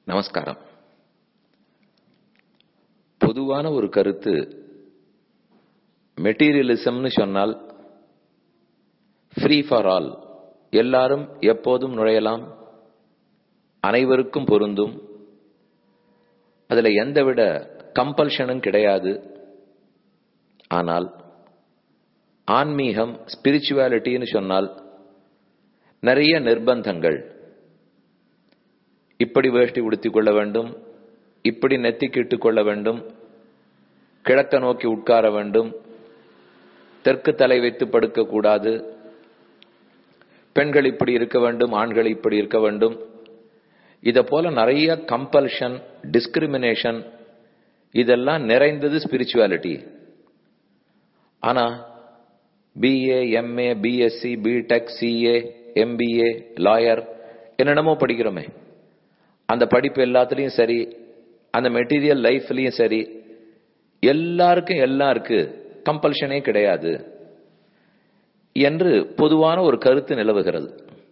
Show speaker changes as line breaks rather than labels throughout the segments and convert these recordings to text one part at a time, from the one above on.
நமஸ்காரம் பொதுவான ஒரு கருத்து மெட்டீரியலிசம்னு சொன்னால் ஃப்ரீ ஃபார் ஆல் எல்லாரும் எப்போதும் நுழையலாம் அனைவருக்கும் பொருந்தும் அதுல எந்தவித கம்பல்ஷனும் கிடையாது ஆனால் ஆன்மீகம் ஸ்பிரிச்சுவாலிட்டின்னு சொன்னால் நிறைய நிர்பந்தங்கள் இப்படி வேஷ்டி உடுத்திக் கொள்ள வேண்டும் இப்படி நெத்திக்கு கொள்ள வேண்டும் கிழக்க நோக்கி உட்கார வேண்டும் தெற்கு தலை வைத்து படுக்க கூடாது பெண்கள் இப்படி இருக்க வேண்டும் ஆண்கள் இப்படி இருக்க வேண்டும் இத போல நிறைய கம்பல்ஷன் டிஸ்கிரிமினேஷன் இதெல்லாம் நிறைந்தது ஸ்பிரிச்சுவாலிட்டி ஆனா BA MA BSc BTech CA MBA lawyer என்னென்னமோ படிக்கிறோமே அந்த படிப்பு எல்லாத்துலயும் சரி அந்த மெட்டீரியல் லைஃப்லயும் சரி எல்லாருக்கும் எல்லாம் இருக்கு கம்பல்ஷனே கிடையாது என்று பொதுவான ஒரு கருத்து நிலவுகிறது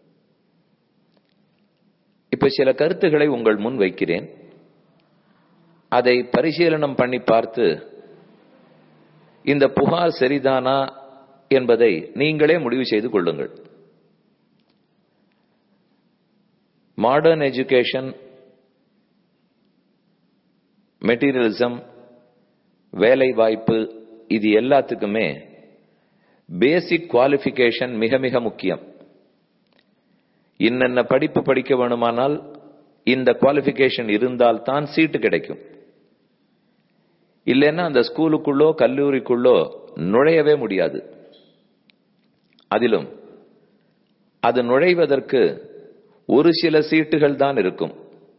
இப்ப சில கருத்துக்களை உங்கள் முன் வைக்கிறேன் அதை பரிசீலனம் பண்ணி பார்த்து இந்த புகார் சரிதானா என்பதை நீங்களே முடிவு செய்து கொள்ளுங்கள் மாடர்ன் எஜுகேஷன் மெட்டீரியலிசம் வேலை வாய்ப்பு இது எல்லாத்துக்குமே பேசிக் குவாலிஃபிகேஷன் மிக மிக முக்கியம் இன்னென்ன படிப்பு படிக்க வேணுமானால் இந்த குவாலிஃபிகேஷன் இருந்தால் தான் சீட்டு கிடைக்கும் இல்லைன்னா அந்த ஸ்கூலுக்குள்ளோ கல்லூரிக்குள்ளோ நுழையவே முடியாது அதிலும் அது நுழைவதற்கு ஒரு சில சீட்டுகள் தான் இருக்கும்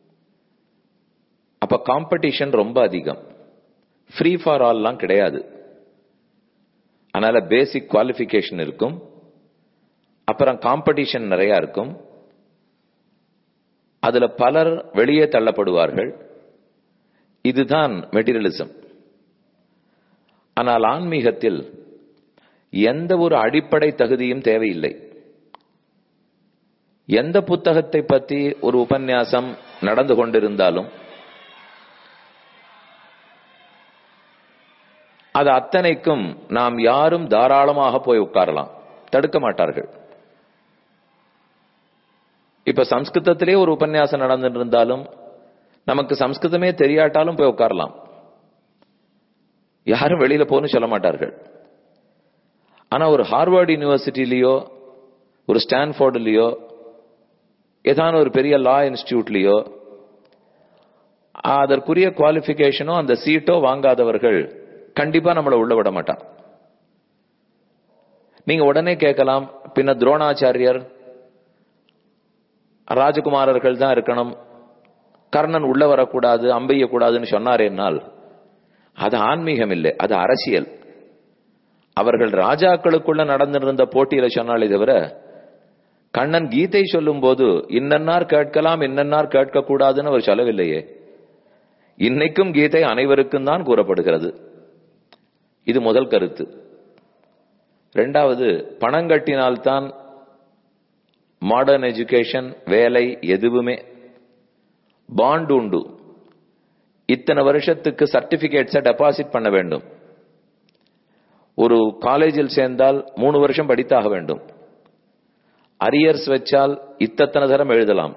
அப்ப காம்படிஷன் ரொம்ப அதிகம் ஃப்ரீ ஃபார் ஆல்லாம் கிடையாது அதனால பேசிக் குவாலிஃபிகேஷன் இருக்கும் அப்புறம் காம்படிஷன் நிறைய இருக்கும் அதுல பலர் வெளியே தள்ளப்படுவார்கள் இதுதான் மெட்டீரியலிசம் ஆனால் ஆன்மீகத்தில் எந்த ஒரு அடிப்படை தகுதியும் தேவையில்லை எந்த புத்தகத்தை பற்றி ஒரு உபன்யாசம் நடந்து கொண்டிருந்தாலும் அது அத்தனைக்கும் நாம் யாரும் தாராளமாக போய் உட்காரலாம் தடுக்க மாட்டார்கள் இப்ப சம்ஸ்கிருதத்திலே ஒரு உபன்யாசம் நடந்துட்டு இருந்தாலும் நமக்கு சம்ஸ்கிருதமே தெரியாட்டாலும் போய் உட்காரலாம் யாரும் வெளியில போன்னு சொல்ல மாட்டார்கள் ஆனா ஒரு ஹார்வர்ட் யூனிவர்சிட்டிலேயோ ஒரு ஸ்டான்ஃபோர்ட்லயோ ஏதான ஒரு பெரிய லா இன்ஸ்டிடியூட்லயோ அதற்குரிய குவாலிபிகேஷனோ அந்த சீட்டோ வாங்காதவர்கள் கண்டிப்பா நம்மளை உள்ள விட மாட்டான் நீங்க உடனே கேட்கலாம் பின்ன துரோணாச்சாரியர் ராஜகுமாரர்கள் தான் இருக்கணும் கர்ணன் உள்ள வரக்கூடாது அம்பைய கூடாதுன்னு சொன்னாரேனால் அது ஆன்மீகம் இல்லை அது அரசியல் அவர்கள் ராஜாக்களுக்குள்ள நடந்திருந்த போட்டியில சொன்னாலே தவிர கண்ணன் கீதை சொல்லும் போது இன்னன்னார் கேட்கலாம் இன்னன்னார் கேட்க கூடாதுன்னு அவர் சொல்லவில்லையே இன்னைக்கும் கீதை அனைவருக்கும் தான் கூறப்படுகிறது இது முதல் கருத்து ரெண்டாவது பணம் கட்டினால்தான் மாடர்ன் எஜுகேஷன் வேலை எதுவுமே பாண்ட் உண்டு இத்தனை வருஷத்துக்கு சர்டிபிகேட்ஸை டெபாசிட் பண்ண வேண்டும் ஒரு காலேஜில் சேர்ந்தால் மூணு வருஷம் படித்தாக வேண்டும் அரியர்ஸ் வச்சால் இத்தனை தரம் எழுதலாம்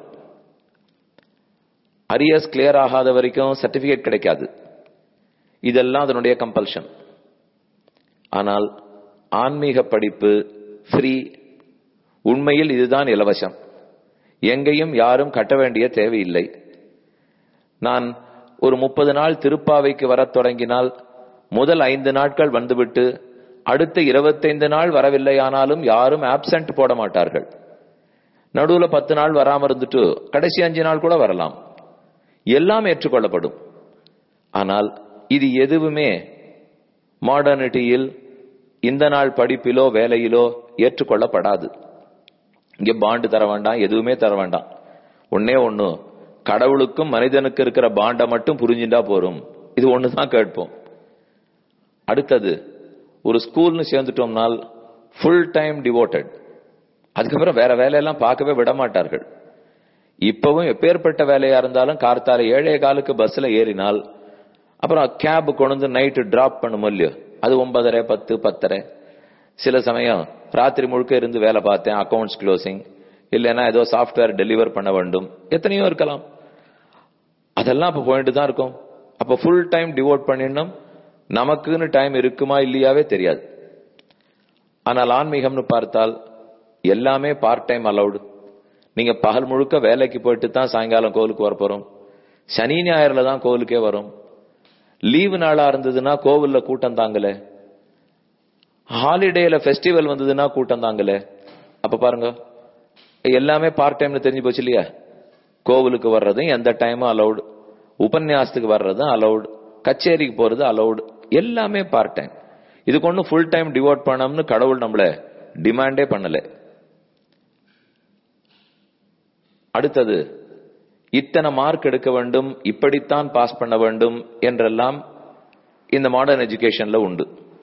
அரியர்ஸ் கிளியர் ஆகாத வரைக்கும் சர்டிபிகேட் கிடைக்காது இதெல்லாம் அதனுடைய கம்பல்ஷன் ஆனால் ஆன்மீக படிப்பு ஃப்ரீ உண்மையில் இதுதான் இலவசம் எங்கேயும் யாரும் கட்ட வேண்டிய தேவையில்லை நான் ஒரு முப்பது நாள் திருப்பாவைக்கு வரத் தொடங்கினால் முதல் ஐந்து நாட்கள் வந்துவிட்டு அடுத்த இருபத்தைந்து நாள் வரவில்லையானாலும் யாரும் ஆப்சண்ட் போட மாட்டார்கள் நடுவுல பத்து நாள் வராம இருந்துட்டு கடைசி அஞ்சு நாள் கூட வரலாம் எல்லாம் ஏற்றுக்கொள்ளப்படும் ஆனால் இது எதுவுமே மாடர்னிட்டியில் இந்த நாள் படிப்பிலோ வேலையிலோ ஏற்றுக்கொள்ளப்படாது இங்க பாண்டு தர வேண்டாம் எதுவுமே தர வேண்டாம் ஒன்னே ஒண்ணு கடவுளுக்கும் மனிதனுக்கு இருக்கிற பாண்டை மட்டும் புரிஞ்சுட்டா போரும் இது ஒண்ணுதான் கேட்போம் அடுத்தது ஒரு ஸ்கூல்னு சேர்ந்துட்டோம்னால் ஃபுல் டைம் டிவோட்டட் அதுக்கப்புறம் வேற வேலையெல்லாம் பார்க்கவே விட மாட்டார்கள் இப்பவும் எப்பேற்பட்ட வேலையா இருந்தாலும் கார்த்தால ஏழே காலுக்கு பஸ்ல ஏறினால் அப்புறம் கேப் கொண்டு நைட்டு டிராப் பண்ணும் இல்லையோ அது ஒன்பதரை பத்து பத்தரை சில சமயம் ராத்திரி முழுக்க இருந்து வேலை பார்த்தேன் அக்கவுண்ட்ஸ் க்ளோசிங் இல்லைன்னா ஏதோ சாஃப்ட்வேர் டெலிவர் பண்ண வேண்டும் எத்தனையோ இருக்கலாம் அதெல்லாம் அப்ப போயிட்டு தான் இருக்கும் அப்ப ஃபுல் டைம் டிவோட் பண்ணிடணும் நமக்குன்னு டைம் இருக்குமா இல்லையாவே தெரியாது ஆனால் ஆன்மீகம்னு பார்த்தால் எல்லாமே பார்ட் டைம் அலௌடு நீங்க பகல் முழுக்க வேலைக்கு போயிட்டு தான் சாயங்காலம் கோவிலுக்கு வர போறோம் சனி ஞாயிறுல தான் கோவிலுக்கே வரும் லீவு நாளா இருந்ததுன்னா கோவில்ல கூட்டம் தாங்கல ஹாலிடேல ஃபெஸ்டிவல் வந்ததுன்னா கூட்டம் தாங்கல அப்ப பாருங்க எல்லாமே பார்ட் டைம்ல தெரிஞ்சு போச்சு இல்லையா கோவிலுக்கு வர்றதும் எந்த டைமும் அலௌடு உபன்யாசத்துக்கு வர்றதும் அலௌடு கச்சேரிக்கு போறது அலௌடு எல்லாமே பார்ட் டைம் இதுக்கு ஒன்றும் ஃபுல் டைம் டிவோட் பண்ணோம்னு கடவுள் நம்மள டிமாண்டே பண்ணல அடுத்தது இத்தனை மார்க் எடுக்க வேண்டும் இப்படித்தான் பாஸ் பண்ண வேண்டும் என்றெல்லாம் இந்த மாடர்ன் எஜுகேஷன்ல உண்டு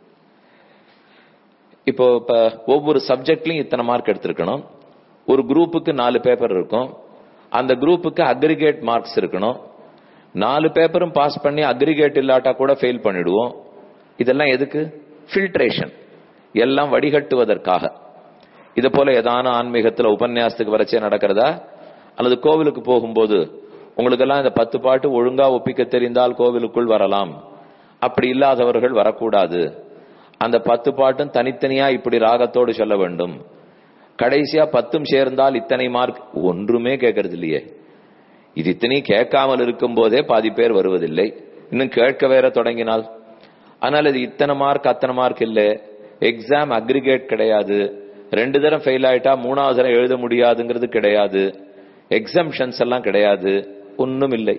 இப்போ இப்ப ஒவ்வொரு சப்ஜெக்ட்லயும் இத்தனை மார்க் எடுத்திருக்கணும் ஒரு குரூப்புக்கு நாலு பேப்பர் இருக்கும் அந்த குரூப்புக்கு அக்ரிகேட் மார்க்ஸ் இருக்கணும் நாலு பேப்பரும் பாஸ் பண்ணி அக்ரிகேட் இல்லாட்டா கூட ஃபெயில் பண்ணிடுவோம் இதெல்லாம் எதுக்கு ஃபில்ட்ரேஷன் எல்லாம் வடிகட்டுவதற்காக இது போல ஏதான ஆன்மீகத்துல உபன்யாசத்துக்கு வரச்சே நடக்கிறதா அல்லது கோவிலுக்கு போகும்போது உங்களுக்கெல்லாம் இந்த பத்து பாட்டு ஒழுங்கா ஒப்பிக்க தெரிந்தால் கோவிலுக்குள் வரலாம் அப்படி இல்லாதவர்கள் வரக்கூடாது அந்த பத்து பாட்டும் தனித்தனியா இப்படி ராகத்தோடு சொல்ல வேண்டும் கடைசியா பத்தும் சேர்ந்தால் இத்தனை மார்க் ஒன்றுமே கேட்கறது இல்லையே இது இத்தனையும் கேட்காமல் இருக்கும் போதே பாதி பேர் வருவதில்லை இன்னும் கேட்க வேற தொடங்கினால் ஆனால் இது இத்தனை மார்க் அத்தனை மார்க் இல்ல எக்ஸாம் அக்ரிகேட் கிடையாது ரெண்டு தரம் ஃபெயில் ஆயிட்டா மூணாவது தரம் எழுத முடியாதுங்கிறது கிடையாது எக்ஸம்ஷன்ஸ் எல்லாம் கிடையாது ஒன்னும் இல்லை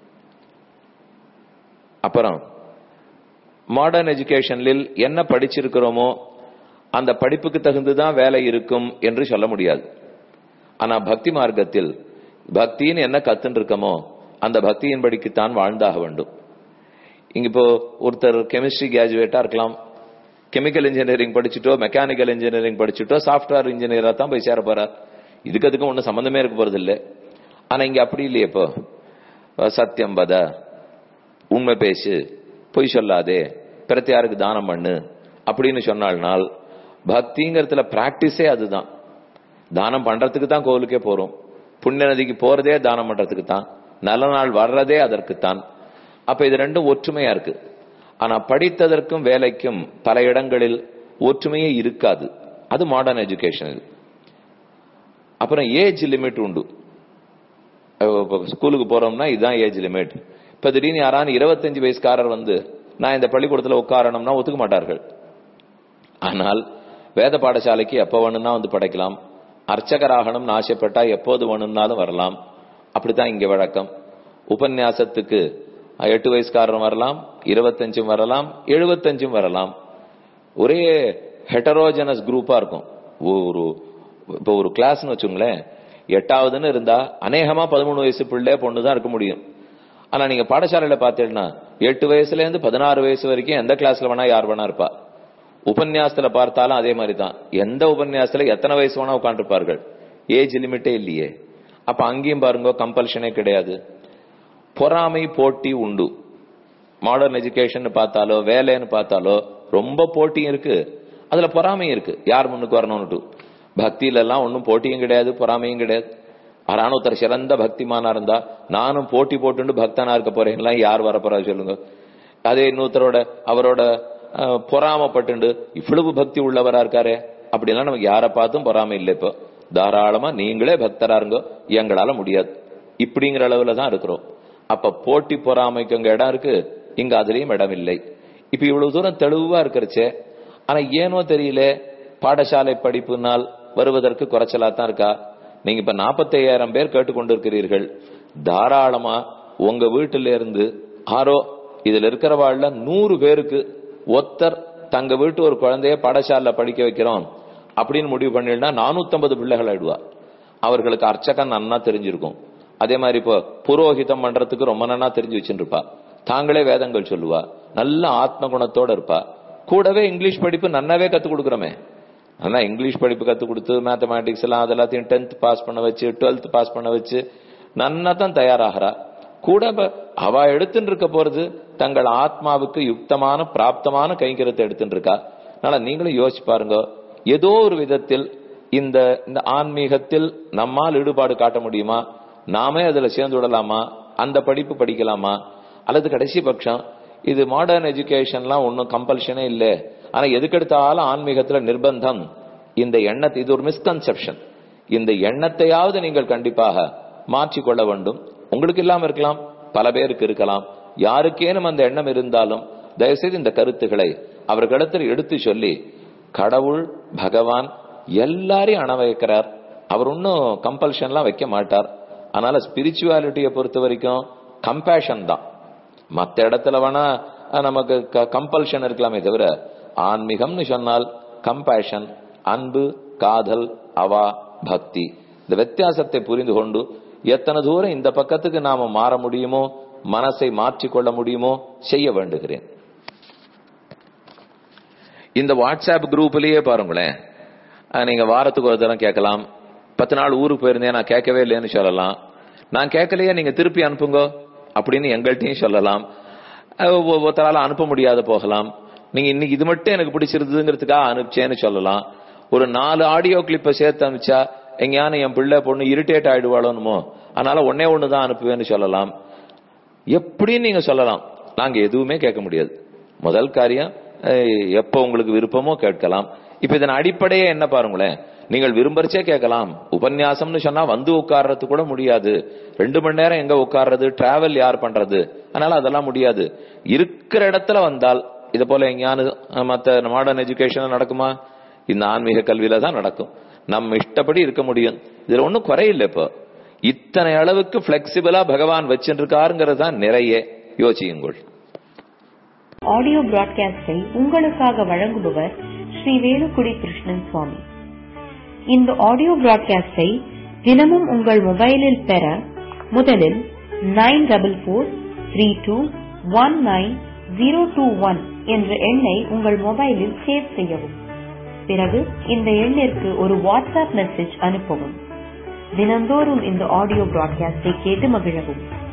அப்புறம் மாடர்ன் எஜுகேஷனில் என்ன படிச்சிருக்கிறோமோ அந்த படிப்புக்கு தகுந்துதான் வேலை இருக்கும் என்று சொல்ல முடியாது ஆனா பக்தி மார்க்கத்தில் பக்தின்னு என்ன கத்துன்னு இருக்கமோ அந்த பக்தியின் படிக்குத்தான் வாழ்ந்தாக வேண்டும் இங்க இப்போ ஒருத்தர் கெமிஸ்ட்ரி கிராஜுவேட்டா இருக்கலாம் கெமிக்கல் இன்ஜினியரிங் படிச்சுட்டோ மெக்கானிக்கல் இன்ஜினியரிங் படிச்சுட்டோ சாஃப்ட்வேர் இன்ஜினியரா தான் போய் சேர போறார் இதுக்கு அதுக்கும் ஒன்றும் சம்பந்தமே இருக்க போறது இல்லை ஆனா இங்க அப்படி இல்லையே இப்போ சத்தியம் பத உண்மை பேசு பொய் சொல்லாதே பிரத்தியாருக்கு தானம் பண்ணு அப்படின்னு சொன்னால்னால் பக்திங்கிறதுல பிராக்டிஸே அதுதான் தானம் பண்றதுக்கு தான் கோவிலுக்கே போறோம் புண்ணிய நதிக்கு போறதே தானம் பண்றதுக்கு தான் நல்ல நாள் வர்றதே அதற்குத்தான் அப்ப இது ரெண்டும் ஒற்றுமையா இருக்கு ஆனா படித்ததற்கும் வேலைக்கும் பல இடங்களில் ஒற்றுமையே இருக்காது அது மாடர்ன் எஜுகேஷன் அப்புறம் ஏஜ் லிமிட் உண்டு ஸ்கூலுக்கு போறோம்னா இதுதான் ஏஜ் லிமிட் இப்ப திடீர்னு யாரான இருபத்தஞ்சு வயசுக்காரர் வந்து நான் இந்த பள்ளிக்கூடத்துல உட்காரணும்னா ஒத்துக்க மாட்டார்கள் ஆனால் வேத பாடசாலைக்கு எப்ப வேணும்னா வந்து படைக்கலாம் அர்ச்சகராகணும்னு ஆசைப்பட்டா எப்போது வேணும்னாலும் வரலாம் அப்படித்தான் இங்க வழக்கம் உபன்யாசத்துக்கு எட்டு வயசுக்காரரும் வரலாம் இருபத்தஞ்சும் வரலாம் எழுபத்தஞ்சும் வரலாம் ஒரே ஹெட்டரோஜனஸ் குரூப்பா இருக்கும் ஒரு இப்போ ஒரு கிளாஸ்னு வச்சுங்களேன் எட்டாவதுன்னு இருந்தா அநேகமா பதிமூணு வயசு பிள்ளை பொண்ணு தான் இருக்க முடியும் ஆனா நீங்க பாடசாலையில பாத்தீங்கன்னா எட்டு வயசுல இருந்து பதினாறு வயசு வரைக்கும் எந்த கிளாஸ்ல வேணா யார் வேணா இருப்பா உபன்யாசத்துல பார்த்தாலும் அதே மாதிரி தான் எந்த உபன்யாசத்துல எத்தனை வயசு வேணா உட்காந்துருப்பார்கள் ஏஜ் லிமிட்டே இல்லையே அப்ப அங்கேயும் பாருங்க கம்பல்ஷனே கிடையாது பொறாமை போட்டி உண்டு மாடர்ன் எஜுகேஷன் பார்த்தாலோ வேலைன்னு பார்த்தாலோ ரொம்ப போட்டியும் இருக்கு அதுல பொறாமையும் இருக்கு யார் முன்னுக்கு வரணும்னு பக்தியில எல்லாம் ஒன்னும் போட்டியும் கிடையாது பொறாமையும் கிடையாது ஆனாலும் ஒருத்தர் சிறந்த பக்திமானா இருந்தா நானும் போட்டி போட்டு பக்தனா இருக்க போறேன் யார் வரப்போறா சொல்லுங்க அதே இன்னொருத்தரோட அவரோட பொறாமப்பட்டு இவ்வளவு பக்தி உள்ளவரா இருக்காரு அப்படிலாம் நமக்கு யாரை பார்த்தும் பொறாமை இல்லை இப்போ தாராளமா நீங்களே பக்தரா இருங்கோ எங்களால முடியாது இப்படிங்கிற அளவுல தான் இருக்கிறோம் அப்ப போட்டி பொறாமைக்கு அங்க இடம் இருக்கு இங்க அதுலயும் இடம் இல்லை இப்ப இவ்வளவு தூரம் தெளிவா இருக்கிறச்சே ஆனா ஏனோ தெரியல பாடசாலை படிப்புனால் வருவதற்கு குறைச்சலா தான் இருக்கா நீங்க இப்ப நாற்பத்தையாயிரம் பேர் கேட்டுக்கொண்டிருக்கிறீர்கள் தாராளமா உங்க வீட்டில இருந்து ஆரோ இதுல இருக்கிறவாழ்ல நூறு பேருக்கு ஒத்தர் தங்க வீட்டு ஒரு குழந்தைய பாடசாலை படிக்க வைக்கிறோம் அப்படின்னு முடிவு பண்ணினா நானூத்தம்பது பிள்ளைகள் ஆயிடுவா அவர்களுக்கு அர்ச்சகன் நன்னா தெரிஞ்சிருக்கும் அதே மாதிரி இப்போ புரோஹிதம் பண்றதுக்கு ரொம்ப நன்னா தெரிஞ்சு வச்சுருப்பா தாங்களே வேதங்கள் சொல்லுவா நல்ல ஆத்ம குணத்தோட இருப்பா கூடவே இங்கிலீஷ் படிப்பு நன்னாவே கத்து கொடுக்குறோமே ஆனா இங்கிலீஷ் படிப்பு கத்து கொடுத்து மேத்தமேட்டிக்ஸ் எல்லாம் அதெல்லாத்தையும் டென்த் பாஸ் பண்ண வச்சு டுவெல்த் பாஸ் பண்ண வச்சு நன்னா தான் தயாராகிறா கூட ப- அவ எடுத்துட்டு இருக்க போறது தங்கள் ஆத்மாவுக்கு யுக்தமான பிராப்தமான கைங்கரத்தை எடுத்துட்டு இருக்கா அதனால நீங்களும் யோசிச்சு பாருங்க ஏதோ ஒரு விதத்தில் இந்த இந்த ஆன்மீகத்தில் நம்மால் ஈடுபாடு காட்ட முடியுமா நாமே அதுல சேர்ந்து விடலாமா அந்த படிப்பு படிக்கலாமா அல்லது கடைசி பட்சம் இது மாடர்ன் எஜுகேஷன்லாம் ஒன்றும் கம்பல்ஷனே இல்லை ஆனா எதுக்கெடுத்தாலும் ஆன்மீகத்துல நிர்பந்தம் இந்த எண்ணத்தை இது ஒரு மிஸ்கன்செப்ஷன் இந்த எண்ணத்தையாவது நீங்கள் கண்டிப்பாக மாற்றிக்கொள்ள வேண்டும் உங்களுக்கு இல்லாம இருக்கலாம் பல பேருக்கு இருக்கலாம் யாருக்கேனும் அந்த எண்ணம் இருந்தாலும் தயவுசெய்து இந்த கருத்துக்களை அவர்களிடத்தில் எடுத்து சொல்லி கடவுள் பகவான் எல்லாரையும் அண வைக்கிறார் அவர் ஒன்னும் கம்பல்ஷன்லாம் வைக்க மாட்டார் அதனால ஸ்பிரிச்சுவாலிட்டியை பொறுத்த வரைக்கும் கம்பேஷன் தான் மத்த இடத்துல வேணா அஹ், நமக்கு கம்பல்ஷன் இருக்கலாமே தவிர ஆன்மீகம்னு சொன்னால் கம்பேஷன் அன்பு காதல் அவா பக்தி இந்த வித்தியாசத்தை புரிந்து கொண்டு எத்தனை தூரம் இந்த பக்கத்துக்கு நாம மாற முடியுமோ மனசை மாற்றிக்கொள்ள முடியுமோ செய்ய வேண்டுகிறேன் இந்த வாட்ஸ்அப் குரூப்லயே பாருங்களேன் அஹ், நீங்க வாரத்துக்கு ஒரு தரம் கேட்கலாம் பத்து நாள் ஊருக்கு போயிருந்தேன் நான் கேட்கவே இல்லைன்னு சொல்லலாம் நான் கேட்கலையே நீங்க திருப்பி அனுப்புங்க அப்படின்னு எங்கள்கிட்டயும் சொல்லலாம் அஹ், ஒ- ஒருத்தரால அனுப்ப முடியாத போகலாம் நீங்க இன்னைக்கு இது மட்டும் எனக்கு பிடிச்சிருந்ததுங்கிறதுக்காக அனுப்பிச்சேன்னு சொல்லலாம் ஒரு நாலு ஆடியோ கிளிப்பை சேர்த்து அனுப்பிச்சா எங்கேயான என் பிள்ளை பொண்ணு இரிட்டேட் ஆயிடுவாளோனுமோ அதனால ஒன்னே ஒண்ணு தான் அனுப்புவேன்னு சொல்லலாம் எப்படின்னு நீங்க சொல்லலாம் நாங்க எதுவுமே கேட்க முடியாது முதல் காரியம் அஹ், எப்போ உங்களுக்கு விருப்பமோ கேட்கலாம் இப்ப இதன் அடிப்படையே என்ன பாருங்களேன் நீங்கள் விரும்பரிச்சே கேட்கலாம் உபன்யாசம்னு சொன்னா வந்து உட்கார்றது கூட முடியாது ரெண்டு மணி நேரம் எங்க உட்கார்றது டிராவல் யார் பண்றது அதனால அதெல்லாம் முடியாது இருக்கிற இடத்துல வந்தால் இது போல எங்கேயானு அஹ், மத்த மாடர்ன் எஜுகேஷன் நடக்குமா இந்த ஆன்மீக கல்வியில தான் நடக்கும் நம்ம இஷ்டப்படி இருக்க முடியும் இதுல ஒண்ணும் குறையில்லை இப்போ இத்தனை அளவுக்கு பிளெக்சிபிளா பகவான் வச்சிருக்காருங்கிறது தான் நிறைய யோசியுங்கள்
ஆடியோ பிராட்காஸ்டை உங்களுக்காக வழங்குபவர் ஸ்ரீ வேலுக்குடி கிருஷ்ணன் சுவாமி இந்த ஆடியோ பிராட்காஸ்டை தினமும் உங்கள் மொபைலில் பெற முதலில் nine double four three two one nine zero two one என்ற எண்ணை உங்கள் மொபைலில் சேவ் செய்யவும் பிறகு இந்த எண்ணிற்கு ஒரு வாட்ஸ்அப் மெசேஜ் அனுப்பவும் தினந்தோறும் இந்த ஆடியோ பிராட்காஸ்டை கேட்டு மகிழவும்